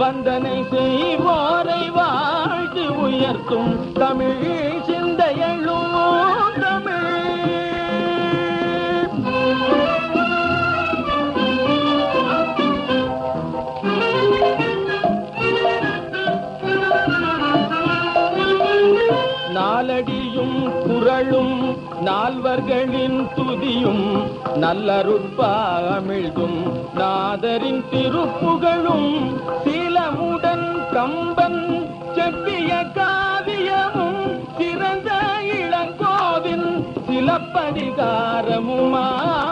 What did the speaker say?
வந்தனை செய்வோரை வாழ்த்து உயர்த்தும் தமிழ் சிந்தையழும் தமிழ் நாலடியும் குரலும் நால்வர்களின் துதியும் நல்லருட்பாமிழ்தும் நாதரின் திருப்புகழும் சீலமுடன் கம்பன் செப்பிய காவியமும் சிறந்த இளங்கோவின் சிலப்பதிகாரமுமா